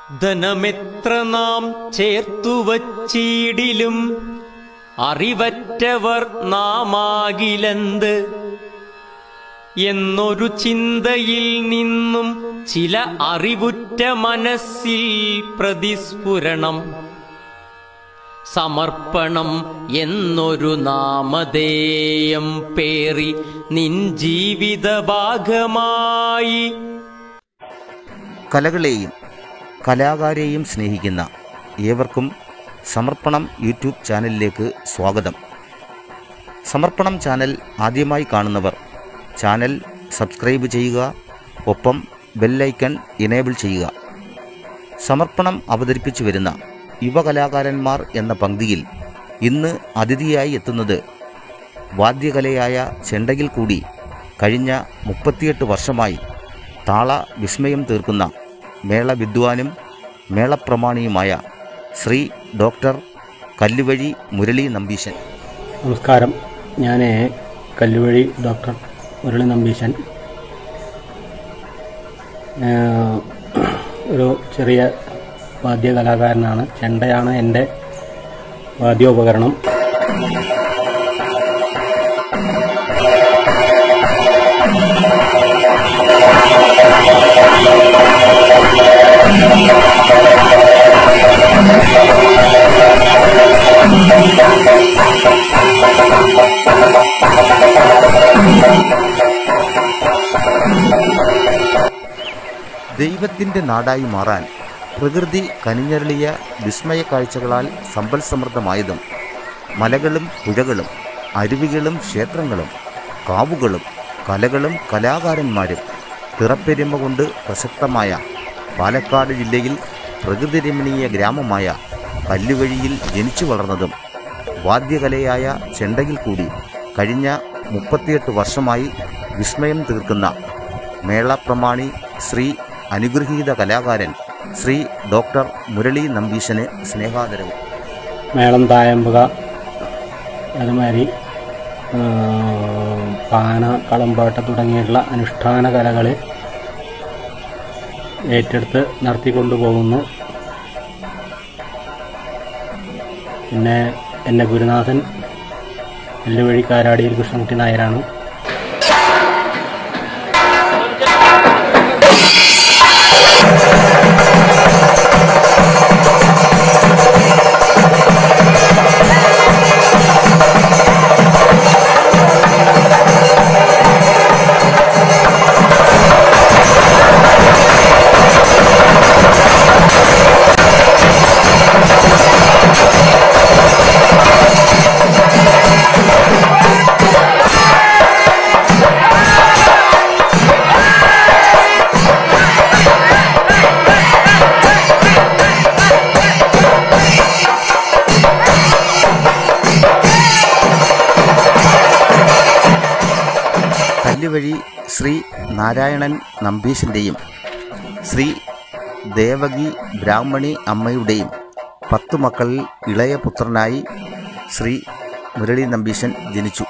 ധനമെത്ര നാം ചേർത്തു വച്ചീടിലും അറിവറ്റവർ നാമാകിലെന്ത് എന്നൊരു ചിന്തയിൽ നിന്നും ചില അറിവുറ്റ മനസ്സിൽ പ്രതിസ്ഫുരണം സമർപ്പണം എന്നൊരു നാമധേയം പേറി നിൻ ജീവിത ഭാഗമായി കലകളെയും കലാകാരെയും സ്നേഹിക്കുന്ന ഏവർക്കും സമർപ്പണം യൂട്യൂബ് ചാനലിലേക്ക് സ്വാഗതം സമർപ്പണം ചാനൽ ആദ്യമായി കാണുന്നവർ ചാനൽ സബ്സ്ക്രൈബ് ചെയ്യുക ഒപ്പം ബെല്ലൈക്കൺ ഇനേബിൾ ചെയ്യുക സമർപ്പണം അവതരിപ്പിച്ചു വരുന്ന യുവകലാകാരന്മാർ എന്ന പങ്ക്തിയിൽ ഇന്ന് അതിഥിയായി എത്തുന്നത് വാദ്യകലയായ ചെണ്ടയിൽ കൂടി കഴിഞ്ഞ മുപ്പത്തിയെട്ട് വർഷമായി താള വിസ്മയം തീർക്കുന്ന മേള വിദ്വാനും മേളപ്രമാണിയുമായ ശ്രീ ഡോക്ടർ കല്ലുവഴി മുരളി നമ്പീശൻ നമസ്കാരം ഞാൻ കല്ലുവഴി ഡോക്ടർ മുരളി നമ്പീശൻ ഏഹ് ഒരു ചെറിയ വാദ്യകലാകാരനാണ് ചെണ്ടയാണ് എൻ്റെ വാദ്യോപകരണം ദൈവത്തിൻ്റെ നാടായി മാറാൻ പ്രകൃതി കനിഞ്ഞരളിയ വിസ്മയ കാഴ്ചകളാൽ സമ്പൽ സമൃദ്ധമായതും മലകളും പുഴകളും അരുവികളും ക്ഷേത്രങ്ങളും കാവുകളും കലകളും കലാകാരന്മാരും തിറപ്പെരുമ കൊണ്ട് പ്രസക്തമായ പാലക്കാട് ജില്ലയിൽ പ്രകൃതിരമണീയ ഗ്രാമമായ കല്ലുവഴിയിൽ ജനിച്ചു വളർന്നതും വാദ്യകലയായ ചെണ്ടയിൽ കൂടി കഴിഞ്ഞ മുപ്പത്തിയെട്ട് വർഷമായി വിസ്മയം തീർക്കുന്ന മേളപ്രമാണി ശ്രീ അനുഗ്രഹീത കലാകാരൻ ശ്രീ ഡോക്ടർ മുരളി നമ്പീശന് സ്നേഹാദരവ് മേളം തായമ്പുക അതുമാതിരി ഏഹ് പാന കളമ്പാട്ട തുടങ്ങിയുള്ള അനുഷ്ഠാന കലകൾ ഏറ്റെടുത്ത് നടത്തിക്കൊണ്ടുപോകുന്നു പിന്നെ എൻ്റെ ഗുരുനാഥൻ എല്ലുവഴി കാരാടിയിൽ കൃഷ്ണൻകുട്ടി നായരാണ് കല്ലുവഴി ശ്രീ നാരായണൻ നമ്പീശൻ്റെയും ശ്രീ ദേവകി ബ്രാഹ്മണി അമ്മയുടെയും പത്തു മക്കളിൽ ഇളയ പുത്രനായി ശ്രീ മുരളി നമ്പീശൻ ജനിച്ചു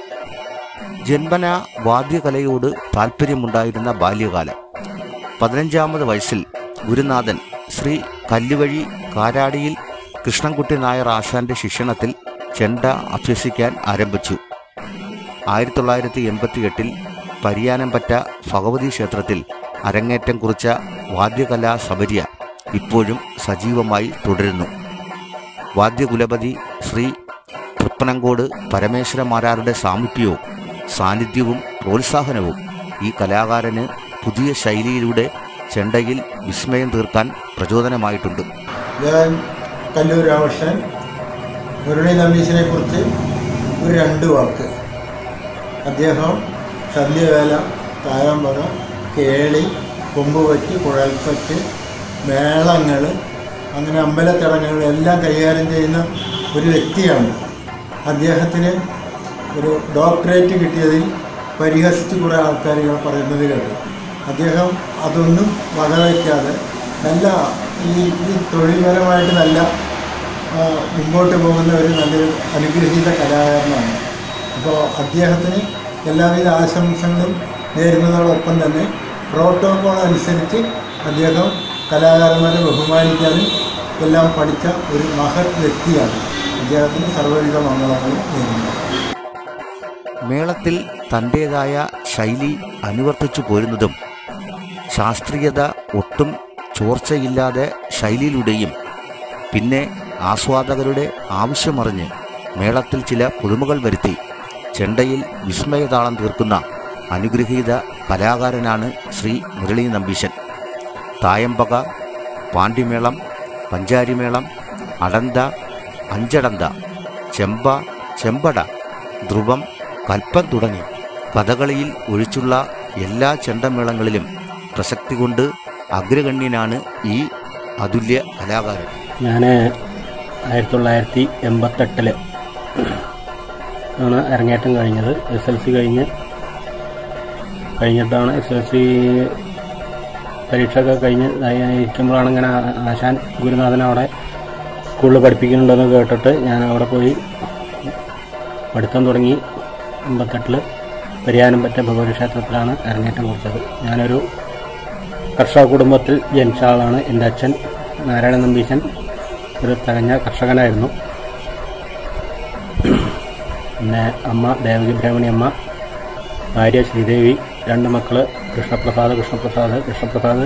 ജന്മന വാദ്യകലയോട് താല്പര്യമുണ്ടായിരുന്ന ബാല്യകാലം പതിനഞ്ചാമത് വയസ്സിൽ ഗുരുനാഥൻ ശ്രീ കല്ലുവഴി കാരാടിയിൽ കൃഷ്ണൻകുട്ടി നായർ ആശാന്റെ ശിക്ഷണത്തിൽ ചെണ്ട അഭ്യസിക്കാൻ ആരംഭിച്ചു ആയിരത്തി തൊള്ളായിരത്തി എൺപത്തി എട്ടിൽ പരിയാനംപറ്റ ഭഗവതി ക്ഷേത്രത്തിൽ അരങ്ങേറ്റം കുറിച്ച വാദ്യകലാ സബരിയ ഇപ്പോഴും സജീവമായി തുടരുന്നു വാദ്യകുലപതി ശ്രീ തൃപ്പനങ്കോട് പരമേശ്വരമാരാരുടെ സാമീപ്യവും സാന്നിധ്യവും പ്രോത്സാഹനവും ഈ കലാകാരന് പുതിയ ശൈലിയിലൂടെ ചെണ്ടയിൽ വിസ്മയം തീർക്കാൻ പ്രചോദനമായിട്ടുണ്ട് ഞാൻ കല്ലൂർ രാമകൃഷ്ണൻ മുരളി നമ്പീശനെ കുറിച്ച് ഒരു രണ്ട് വാക്ക് അദ്ദേഹം സന്ധ്യവേല തായമ്പക കേളി കൊമ്പുപറ്റ് കുഴൽപ്പറ്റ് മേളങ്ങൾ അങ്ങനെ അമ്പലച്ചടങ്ങുകൾ എല്ലാം കൈകാര്യം ചെയ്യുന്ന ഒരു വ്യക്തിയാണ് അദ്ദേഹത്തിന് ഒരു ഡോക്ടറേറ്റ് കിട്ടിയതിൽ പരിഹസിച്ച് കുറേ ആൾക്കാർ പറയുന്നത് കേട്ടു അദ്ദേഹം അതൊന്നും വകവയ്ക്കാതെ നല്ല ഈ ഈ തൊഴിൽപരമായിട്ട് നല്ല ആ, മുമ്പോട്ട് പോകുന്ന ഒരു നല്ലൊരു അനുഗ്രഹീത കലാകാരനാണ് അപ്പോൾ അദ്ദേഹത്തിന് എല്ലാവിധ ആശംസകളും നേരുന്നതോടൊപ്പം തന്നെ പ്രോട്ടോകോൾ അനുസരിച്ച് അദ്ദേഹം കലാകാരന്മാരെ ബഹുമാനിക്കാനും എല്ലാം പഠിച്ച ഒരു മഹത് വ്യക്തിയാണ് അദ്ദേഹത്തിന് സർവ്വവിധ മംഗളങ്ങളും നേരുന്നു മേളത്തിൽ തൻ്റേതായ ശൈലി അനുവർത്തിച്ചു പോരുന്നതും ശാസ്ത്രീയത ഒട്ടും ചോർച്ചയില്ലാതെ ശൈലിയിലൂടെയും പിന്നെ ആസ്വാദകരുടെ ആവശ്യമറിഞ്ഞ് മേളത്തിൽ ചില പുതുമകൾ വരുത്തി ചെണ്ടയിൽ വിസ്മയതാളം തീർക്കുന്ന അനുഗ്രഹീത കലാകാരനാണ് ശ്രീ മുരളി നമ്പീശൻ തായമ്പക പാണ്ടിമേളം പഞ്ചാരിമേളം അടന്ത അഞ്ചടന്ത ചെമ്പ ചെമ്പട ധ്രുവം കൽപ്പം തുടങ്ങി കഥകളിയിൽ ഒഴിച്ചുള്ള എല്ലാ ചെണ്ടമേളങ്ങളിലും പ്രസക്തി കൊണ്ട് അഗ്രഗണ്യനാണ് ഈ അതുല്യ കലാകാരൻ ഞാൻ ആയിരത്തി തൊള്ളായിരത്തി എൺപത്തെട്ടില് ആണ് അരങ്ങേറ്റം കഴിഞ്ഞത് എസ് എൽ സി കഴിഞ്ഞ് കഴിഞ്ഞിട്ടാണ് എസ് എൽ സി പരീക്ഷയൊക്കെ കഴിഞ്ഞ് ഇരിക്കുമ്പോഴാണ് ഇങ്ങനെ ആ- ആശാൻ ഗുരുനാഥൻ അവിടെ സ്കൂളിൽ പഠിപ്പിക്കുന്നുണ്ടെന്ന് കേട്ടിട്ട് ഞാൻ അവിടെ പോയി പഠിത്തം തുടങ്ങി എൺപത്തെട്ടില് പരിയാനം പറ്റ ഭഗവതി ക്ഷേത്രത്തിലാണ് അരങ്ങേറ്റം കുറിച്ചത് ഞാനൊരു കർഷക കുടുംബത്തിൽ ജനിച്ച ആളാണ് എൻ്റെ അച്ഛൻ നാരായണ നമ്പീശൻ ഒരു തികഞ്ഞ കർഷകനായിരുന്നു പിന്നെ അമ്മ ദേവകി ബ്രാഹ്മണി അമ്മ ഭാര്യ ശ്രീദേവി രണ്ട് മക്കള് കൃഷ്ണപ്രസാദ് കൃഷ്ണപ്രസാദ് കൃഷ്ണപ്രസാദ്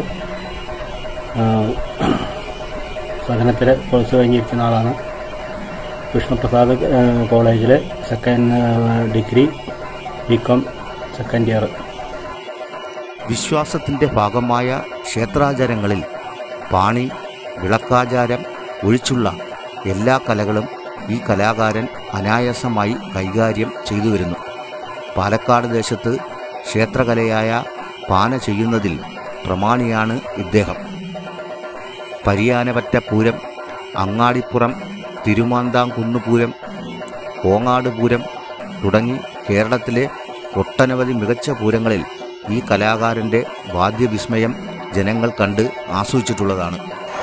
സദനത്തിൽ കോഴ്സ് കഴിഞ്ഞിരിക്കുന്ന ആളാണ് കൃഷ്ണപ്രസാദ് കോളേജിൽ second degree B Com second year വിശ്വാസത്തിന്റെ ഭാഗമായ ക്ഷേത്രാചാരങ്ങളിൽ പാണി വിളക്കാചാരം ഒഴിച്ചുള്ള എല്ലാ കലകളും ഈ കലാകാരൻ അനായാസമായി കൈകാര്യം ചെയ്തു വരുന്നു പാലക്കാട് ദേശത്ത് ക്ഷേത്രകലയായ പാന ചെയ്യുന്നതിൽ പ്രമാണിയാണ് ഇദ്ദേഹം പരിയാനപറ്റ പൂരം അങ്ങാടിപ്പുറം തിരുമാന്താംകുന്ന് പൂരം കോങ്ങാട് പൂരം തുടങ്ങി കേരളത്തിലെ ഒട്ടനവധി മികച്ച പൂരങ്ങളിൽ ഈ കലാകാരൻ്റെ വാദ്യവിസ്മയം ജനങ്ങൾ കണ്ട് ആസ്വദിച്ചിട്ടുള്ളതാണ്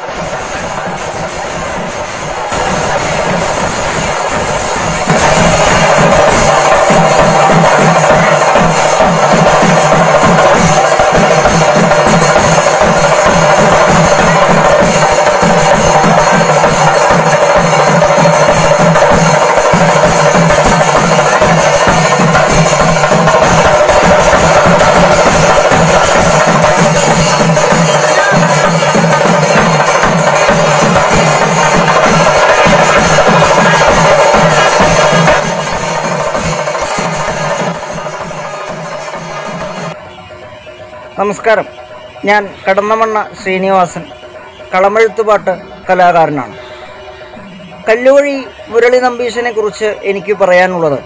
നമസ്കാരം ഞാൻ കടന്നമണ്ണ ശ്രീനിവാസൻ കളമെഴുത്തുപാട്ട് കലാകാരനാണ് കല്ലുവഴി മുരളി നമ്പീശനെ കുറിച്ച് എനിക്ക് പറയാനുള്ളത്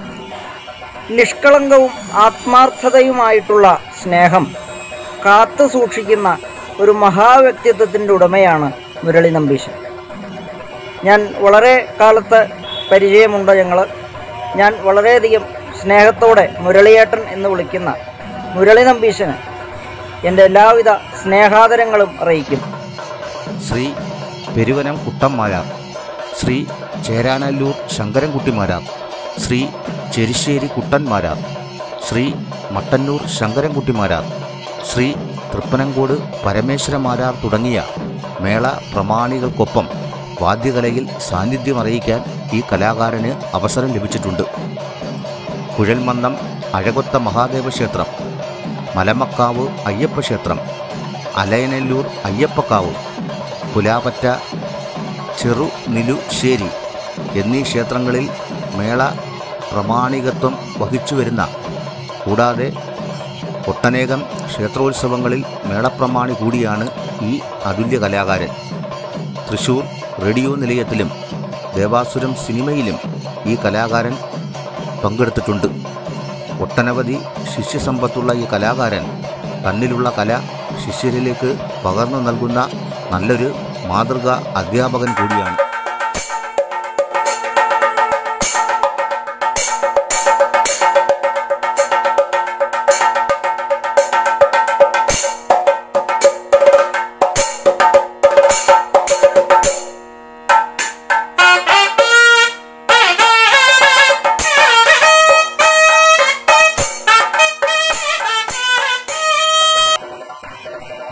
നിഷ്കളങ്കവും ആത്മാർത്ഥതയുമായിട്ടുള്ള സ്നേഹം കാത്തു സൂക്ഷിക്കുന്ന ഒരു മഹാവ്യക്തിത്വത്തിൻ്റെ ഉടമയാണ് മുരളി നമ്പീശൻ ഞാൻ വളരെ കാലത്ത് പരിചയമുണ്ട് ഞങ്ങൾ ഞാൻ വളരെയധികം സ്നേഹത്തോടെ മുരളിയേട്ടൻ എന്ന് വിളിക്കുന്ന മുരളി നമ്പീശന് എൻ്റെ എല്ലാവിധ സ്നേഹാദരങ്ങളും അറിയിക്കും ശ്രീ പെരുവനം കുട്ടന്മാരാർ ശ്രീ ചേരാനല്ലൂർ ശങ്കരൻകുട്ടിമാരാർ ശ്രീ ചെരിശ്ശേരി കുട്ടന്മാരാർ ശ്രീ മട്ടന്നൂർ ശങ്കരൻകുട്ടിമാരാർ ശ്രീ തൃപ്പനങ്കോട് പരമേശ്വരമാരാർ തുടങ്ങിയ മേള പ്രമാണികൾക്കൊപ്പം വാദ്യകലയിൽ സാന്നിധ്യമറിയിക്കാൻ ഈ കലാകാരന് അവസരം ലഭിച്ചിട്ടുണ്ട് കുഴൽമന്ദം അഴകൊത്ത മഹാദേവ ക്ഷേത്രം മലമക്കാവ് അയ്യപ്പ ക്ഷേത്രം അലയനല്ലൂർ അയ്യപ്പക്കാവ് പുലാപറ്റ ചെറു നിലുശ്ശേരി എന്നീ ക്ഷേത്രങ്ങളിൽ മേള പ്രമാണികത്വം വഹിച്ചു വരുന്ന കൂടാതെ ഒട്ടനേകം ക്ഷേത്രോത്സവങ്ങളിൽ മേളപ്രമാണി കൂടിയാണ് ഈ അതുല്യ കലാകാരൻ തൃശൂർ റേഡിയോ നിലയത്തിലും ദേവാസുരം സിനിമയിലും ഈ കലാകാരൻ പങ്കെടുത്തിട്ടുണ്ട് ഒട്ടനവധി ശിഷ്യസമ്പത്തുള്ള ഈ കലാകാരൻ തന്നിലുള്ള കല ശിഷ്യരിലേക്ക് പകർന്നു നൽകുന്ന നല്ലൊരു മാതൃകാ അധ്യാപകൻ കൂടിയാണ്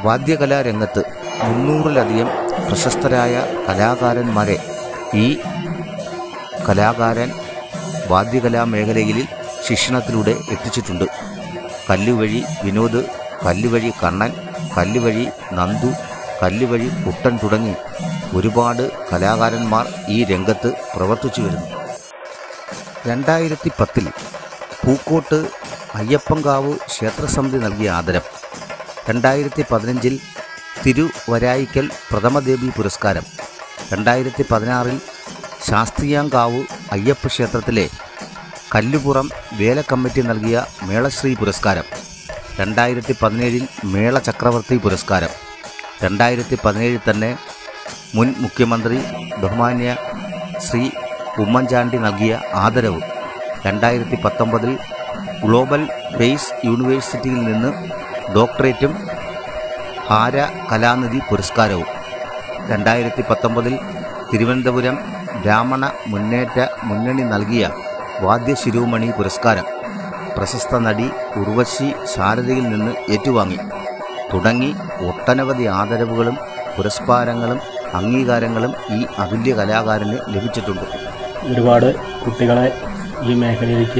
വാദ്യകലാരംഗത്ത് മുന്നൂറിലധികം പ്രശസ്തരായ കലാകാരന്മാരെ ഈ കലാകാരൻ വാദ്യകലാ മേഖലയിൽ ശിക്ഷണത്തിലൂടെ എത്തിച്ചിട്ടുണ്ട് കല്ലുവഴി വിനോദ് കല്ലുവഴി കണ്ണൻ കല്ലുവഴി നന്ദു കല്ലുവഴി കുട്ടൻ തുടങ്ങി ഒരുപാട് കലാകാരന്മാർ ഈ രംഗത്ത് പ്രവർത്തിച്ചു വരുന്നു രണ്ടായിരത്തി പത്തിൽ പൂക്കോട്ട് അയ്യപ്പങ്കാവ് ക്ഷേത്രസമിതി നൽകിയ ആദരം രണ്ടായിരത്തി പതിനഞ്ചിൽ തിരുവരായിക്കൽ പ്രഥമദേവി പുരസ്കാരം രണ്ടായിരത്തി പതിനാറിൽ ശാസ്ത്രീയാങ്കാവ് അയ്യപ്പ ക്ഷേത്രത്തിലെ കല്ലുപുറം വേല കമ്മിറ്റി നൽകിയ മേളശ്രീ പുരസ്കാരം രണ്ടായിരത്തി പതിനേഴിൽ മേള ചക്രവർത്തി പുരസ്കാരം രണ്ടായിരത്തി പതിനേഴിൽ തന്നെ മുൻ മുഖ്യമന്ത്രി ബഹുമാന്യ ശ്രീ ഉമ്മൻചാണ്ടി നൽകിയ ആദരവ് രണ്ടായിരത്തി പത്തൊമ്പതിൽ ഗ്ലോബൽ ബേസ് യൂണിവേഴ്സിറ്റിയിൽ നിന്ന് ഡോക്ടറേറ്റും ഹാര കലാനിധി പുരസ്കാരവും രണ്ടായിരത്തി പത്തൊമ്പതിൽ തിരുവനന്തപുരം ബ്രാഹ്മണ മുന്നേറ്റ മുന്നണി നൽകിയ വാദ്യശിരോമണി പുരസ്കാരം പ്രശസ്ത നടി ഉർവശി ശാരദയിൽ നിന്ന് ഏറ്റുവാങ്ങി തുടങ്ങി ഒട്ടനവധി ആദരവുകളും പുരസ്കാരങ്ങളും അംഗീകാരങ്ങളും ഈ അതുല്യ കലാകാരന് ലഭിച്ചിട്ടുണ്ട് ഒരുപാട് കുട്ടികളെ ഈ മേഖലയിലേക്ക്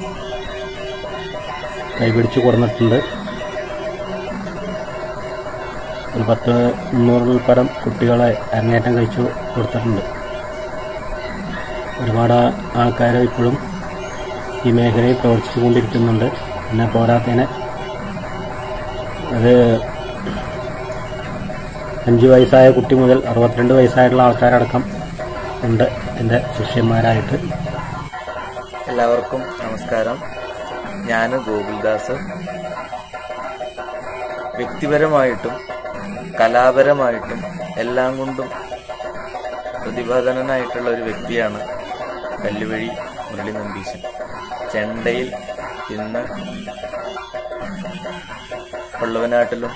കൈപിടിച്ച് കൊടുത്തിട്ടുണ്ട് ഒരു പത്ത് മുന്നൂറിൽ പരം കുട്ടികളെ അരങ്ങേറ്റം കഴിച്ചു കൊടുത്തിട്ടുണ്ട് ഒരുപാട് ആൾക്കാർ ഇപ്പോഴും ഈ മേഖലയിൽ പ്രവർത്തിച്ചു കൊണ്ടിരിക്കുന്നുണ്ട് പിന്നെ പോരാത്തതിന് അത് അഞ്ച് വയസ്സായ കുട്ടി മുതൽ അറുപത്തിരണ്ട് വയസ്സായിട്ടുള്ള ആൾക്കാരടക്കം ഉണ്ട് എൻ്റെ ശിഷ്യന്മാരായിട്ട് എല്ലാവർക്കും നമസ്കാരം ഞാൻ ഗോകുൽദാസ് വ്യക്തിപരമായിട്ടും കലാപരമായിട്ടും എല്ലാം കൊണ്ടും പ്രതിഭാധനനായിട്ടുള്ള ഒരു വ്യക്തിയാണ് കല്ലുവഴി മുരളി നമ്പീശൻ ചെണ്ടയിൽ ഇന്ന് വള്ളുവനാട്ടിലും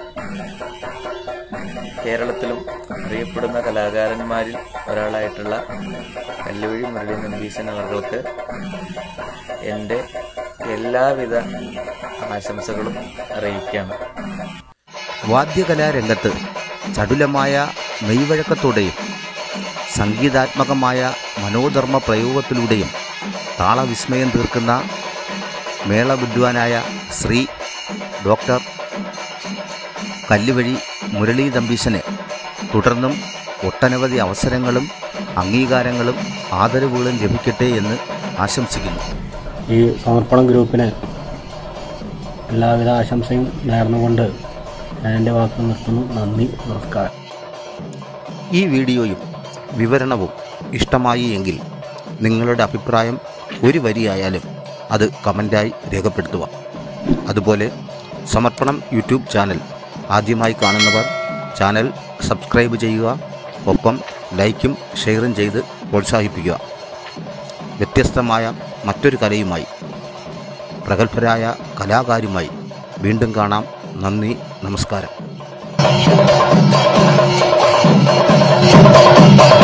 കേരളത്തിലും അറിയപ്പെടുന്ന കലാകാരന്മാരിൽ ഒരാളായിട്ടുള്ള കല്ലുവഴി മുരളി നമ്പീശൻ അവർക്ക് എൻ്റെ എല്ലാവിധ ആശംസകളും അറിയിക്കുകയാണ് വാദ്യകലാരംഗത്ത് ചടുലമായ മെയ്വഴക്കത്തോടെയും സംഗീതാത്മകമായ മനോധർമ്മ പ്രയോഗത്തിലൂടെയും താളവിസ്മയം തീർക്കുന്ന മേളവിദ്വാനായ ശ്രീ ഡോക്ടർ കല്ലുവഴി മുരളീ തമ്പീശന് തുടർന്നും ഒട്ടനവധി അവസരങ്ങളും അംഗീകാരങ്ങളും ആദരവുകളും ലഭിക്കട്ടെ എന്ന് ആശംസിക്കുന്നു ഈ സമർപ്പണം ഗ്രൂപ്പിന് എല്ലാവിധ ആശംസയും നേർന്നുകൊണ്ട് ഞാൻ എൻ്റെ വാക്കുകൾ നിർത്തുന്നു നന്ദി നമസ്കാരം ഈ വീഡിയോയും വിവരണവും ഇഷ്ടമായി എങ്കിൽ നിങ്ങളുടെ അഭിപ്രായം ഒരു വരിയായാലും അത് കമൻ്റായി രേഖപ്പെടുത്തുക അതുപോലെ സമർപ്പണം യൂട്യൂബ് ചാനൽ ആദ്യമായി കാണുന്നവർ ചാനൽ സബ്സ്ക്രൈബ് ചെയ്യുക ഒപ്പം ലൈക്കും ഷെയറും ചെയ്ത് പ്രോത്സാഹിപ്പിക്കുക വ്യത്യസ്തമായ മറ്റൊരു കലയുമായി പ്രഗത്ഭരായ കലാകാരുമായി വീണ്ടും കാണാം നന്ദി നമസ്കാരം